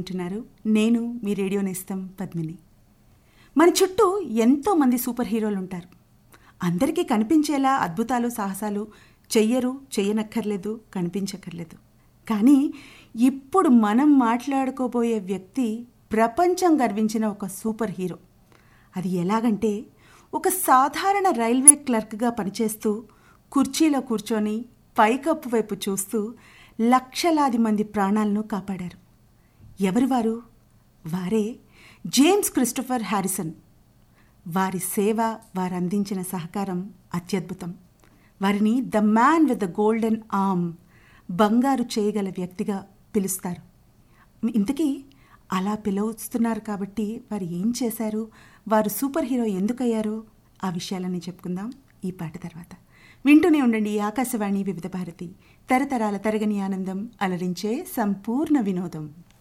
వింటున్నారు నేను మీ రేడియో నేస్తం పద్మిని మన చుట్టూ ఎంతో మంది సూపర్ హీరోలు ఉంటారు అందరికీ కనిపించేలా అద్భుతాలు సాహసాలు చెయ్యరు చెయ్యనక్కర్లేదు కనిపించక్కర్లేదు కానీ ఇప్పుడు మనం మాట్లాడుకోబోయే వ్యక్తి ప్రపంచం గర్వించిన ఒక సూపర్ హీరో అది ఎలాగంటే ఒక సాధారణ రైల్వే క్లర్క్గా పనిచేస్తూ కుర్చీలో కూర్చొని పైకప్పు వైపు చూస్తూ లక్షలాది మంది ప్రాణాలను కాపాడారు ఎవరు వారు వారే జేమ్స్ క్రిస్టఫర్ హ్యారిసన్ వారి సేవ వారు అందించిన సహకారం అత్యద్భుతం వారిని the man with the golden arm బంగారు చేయగల వ్యక్తిగా పిలుస్తారు ఇంతకీ అలా పిలుస్తున్నారు కాబట్టి వారు ఏం చేశారు వారు సూపర్ హీరో ఎందుకయ్యారు ఆ విషయాలన్నీ చెప్పుకుందాం ఈ పాట తర్వాత వింటూనే ఉండండి ఆకాశవాణి వివిధ భారతి తరతరాల తరగని ఆనందం అలరించే సంపూర్ణ వినోదం